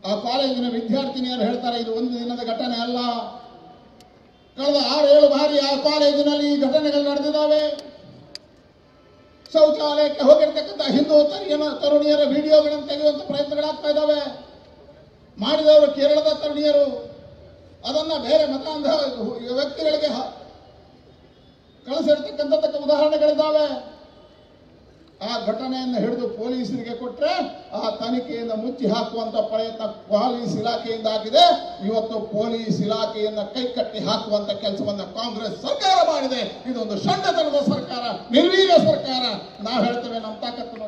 ಆ ಕಾಲೇಜಿನ ವಿದ್ಯಾರ್ಥಿನಿಯರು ಹೇಳ್ತಾರೆ ಇದು ಒಂದು ದಿನದ ಘಟನೆ ಅಲ್ಲ ಕಳೆದ ಆರು ಏಳು ಬಾರಿ ಆ ಕಾಲೇಜಿನಲ್ಲಿ ಈ ಘಟನೆಗಳು ನಡೆದಿದ್ದಾವೆ ಶೌಚಾಲಯಕ್ಕೆ ಹೋಗಿರ್ತಕ್ಕಂಥ ಹಿಂದೂ ತರುಣಿಯರ ತರುಣಿಯರ ವಿಡಿಯೋಗಳನ್ನು ತೆಗೆಯುವಂತ ಪ್ರಯತ್ನಗಳಾಗ್ತಾ ಇದ್ದಾವೆ ಮಾಡಿದವರು ಕೇರಳದ ತರುಣಿಯರು ಅದನ್ನ ಬೇರೆ ಮತಾಂಧ ವ್ಯಕ್ತಿಗಳಿಗೆ ಹ- ಕಳಿಸಿರ್ತಕ್ಕಂಥದ್ದಕ್ಕೆ ಉದಾಹರಣೆಗಳಿದ್ದಾವೆ ಆ ಘಟನೆಯನ್ನು ಹಿಡಿದು ಪೊಲೀಸರಿಗೆ ಕೊಟ್ರೆ ಆ ತನಿಖೆಯಿಂದ ಮುಚ್ಚಿ ಹಾಕುವಂತ ಪ್ರಯತ್ನ ಪೊಲೀಸ್ ಇಲಾಖೆಯಿಂದ ಆಗಿದೆ ಇವತ್ತು ಪೊಲೀಸ್ ಇಲಾಖೆಯನ್ನ ಕೈಕಟ್ಟಿ ಹಾಕುವಂತ ಕೆಲಸವನ್ನ ಕಾಂಗ್ರೆಸ್ ಸರ್ಕಾರ ಮಾಡಿದೆ ಇದೊಂದು ಷಂಡತನದ ಸರ್ಕಾರ ನಿರ್ವೀರ್ಯ ಸರ್ಕಾರ ನಾವು ಹೇಳ್ತೇವೆ ನಮ್ಮ ತಾಕತ್ತು